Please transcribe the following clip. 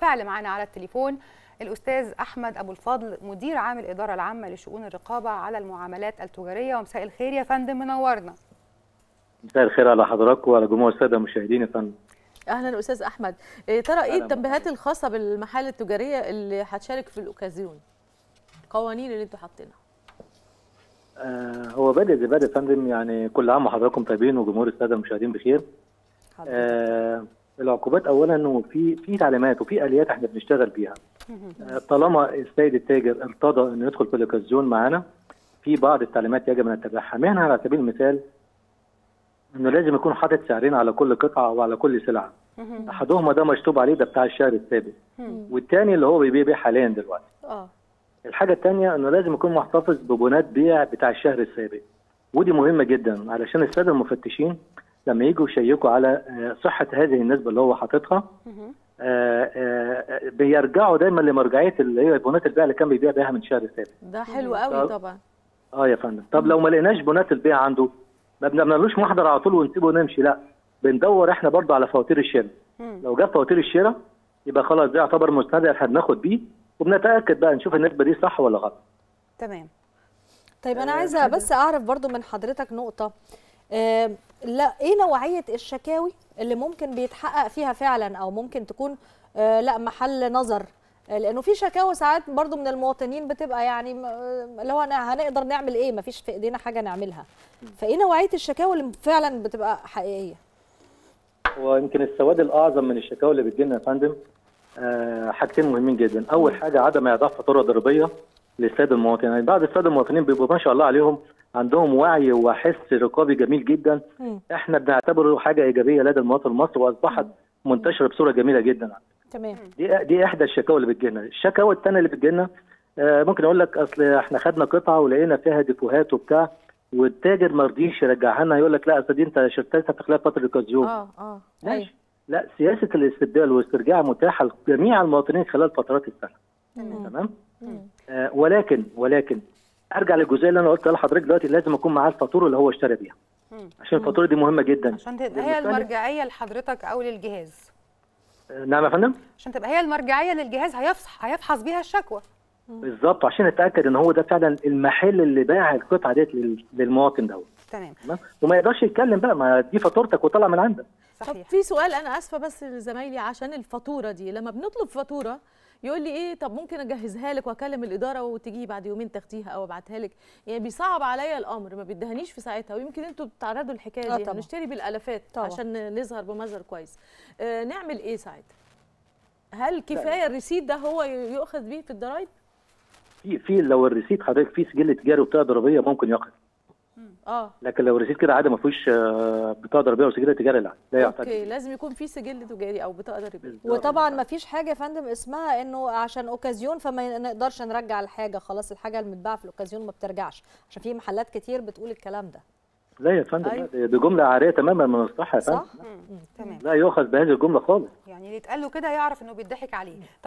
بالفعل معانا على التليفون الاستاذ احمد ابو الفضل مدير عام الاداره العامه لشؤون الرقابه على المعاملات التجاريه ومساء الخير يا فندم منورنا مساء الخير على حضراتكم وعلى جمهور الساده المشاهدين يا فندم اهلا استاذ احمد إيه ترى ايه أهلاً التنبيهات الخاصه بالمحال التجاريه اللي هتشارك في الاوكازيون القوانين اللي انتوا حاطينها آه هو بادئ زي بادئ يا فندم يعني كل عام وحضراتكم طيبين وجمهور الساده المشاهدين بخير آه العقوبات اولا وفي في تعليمات وفي اليات احنا بنشتغل بيها آه طالما السيد التاجر ارتضى انه يدخل في الاوكازيون معانا في بعض التعليمات يجب ان نتبعها منها على سبيل المثال انه لازم يكون حاطط سعرين على كل قطعه وعلى كل سلعه احدهما ده مشطوب عليه ده بتاع الشهر السابق والثاني اللي هو بيبيع بيه حاليا دلوقتي اه الحاجة الثانية انه لازم يكون محتفظ ببنات بيع بتاع الشهر السابق ودي مهمة جدا علشان السادة المفتشين لما يجوا يشيكوا على آه، صحة هذه النسبة اللي هو حاططها آه، آه، بيرجعوا دايما لمرجعية اللي هي بنات البيع اللي كان بيبيع بيها من الشهر السابق ده حلو قوي طب. طبعا اه يا فندم طب لو ما لقيناش بنات البيع عنده ما بنعملوش محضر على طول ونسيبه ونمشي لا بندور احنا برضه على فواتير الشراء لو جاب فواتير الشراء يبقى خلاص ده يعتبر مستند احنا بناخد بيه وبنتاكد بقى نشوف النسبه دي صح ولا غلط تمام طيب انا عايزه بس اعرف برضو من حضرتك نقطه آه لا ايه نوعيه الشكاوي اللي ممكن بيتحقق فيها فعلا او ممكن تكون آه لا محل نظر آه، لانه في شكاوى ساعات برضو من المواطنين بتبقى يعني م- آه، اللي هو أنا هنقدر نعمل ايه مفيش في ايدينا حاجه نعملها فايه نوعيه الشكاوى اللي فعلا بتبقى حقيقيه ويمكن السواد الاعظم من الشكاوى اللي بتجيلنا يا فندم آه حاجتين مهمين جدا اول حاجه عدم اعطاء فاتوره ضريبيه للساده المواطنين يعني بعض الساده المواطنين بيبقوا ما شاء الله عليهم عندهم وعي وحس رقابي جميل جدا مم. احنا بنعتبره حاجه ايجابيه لدى المواطن المصري واصبحت منتشره بصوره جميله جدا تمام دي دي احدى الشكاوى اللي بتجيلنا الشكاوى الثانيه اللي بتجيلنا آه ممكن اقول لك اصل احنا خدنا قطعه ولقينا فيها ديفوهات وبتاع والتاجر ما رضيش يرجعها لنا يقول لك لا اصل دي انت شركتها في خلال فتره الاوكازيون اه اه ايوه ماشي لا سياسه الاستبدال والاسترجاع متاحه لجميع المواطنين خلال فترات السنه تمام. تمام مم. آه ولكن ولكن ارجع للجزئيه اللي انا قلتها لحضرتك دلوقتي لازم يكون معاه الفاتوره اللي هو اشترى بيها مم. عشان الفاتوره دي مهمه جدا عشان تبقى هي بالمثال- المرجعيه لحضرتك او للجهاز آه نعم يا فندم عشان تبقى هي المرجعيه للجهاز هيفصح هيفحص بيها الشكوى بالظبط عشان نتاكد ان هو ده فعلا المحل اللي باع القطعه ديت لل- للمواطن دوت تمام تمام وما يقدرش يتكلم بقى ما دي فاتورتك وطلع من عندك طب صحيح في سؤال انا اسفه بس لزمايلي عشان الفاتوره دي لما بنطلب فاتوره يقول لي ايه طب ممكن اجهزها لك واكلم الاداره وتجي بعد يومين تاخديها او ابعتها لك يعني بيصعب عليا الامر ما بيدهنيش في ساعتها ويمكن انتوا بتتعرضوا للحكايه آه دي طبعا. هنشتري بالالافات طبعا. عشان نظهر بمظهر كويس آه نعمل ايه ساعتها هل كفايه الريسيت ده هو يؤخذ بيه في الضرايب في في لو الريسيت حضرتك فيه سجل تجاري وبطاقه ضريبيه ممكن ياخد اه لكن لو الريسيت كده عادي ما فيهوش آه، بطاقه ضريبيه وسجل تجاري لا لا يعتد اوكي لازم يكون في سجل تجاري او بطاقه ضريبيه بالظبط. وطبعا ما فيش حاجه يا فندم اسمها انه عشان اوكازيون فما نقدرش نرجع الحاجه خلاص الحاجه المتباعه في الاوكازيون ما بترجعش عشان في محلات كتير بتقول الكلام ده لا يا فندم أيوة. لا، دي جمله عاريه تماما من الصحه يا فندم صح مم. تمام لا يؤخذ بهذه الجمله خالص يعني اللي اتقال له كده يعرف انه بيضحك عليه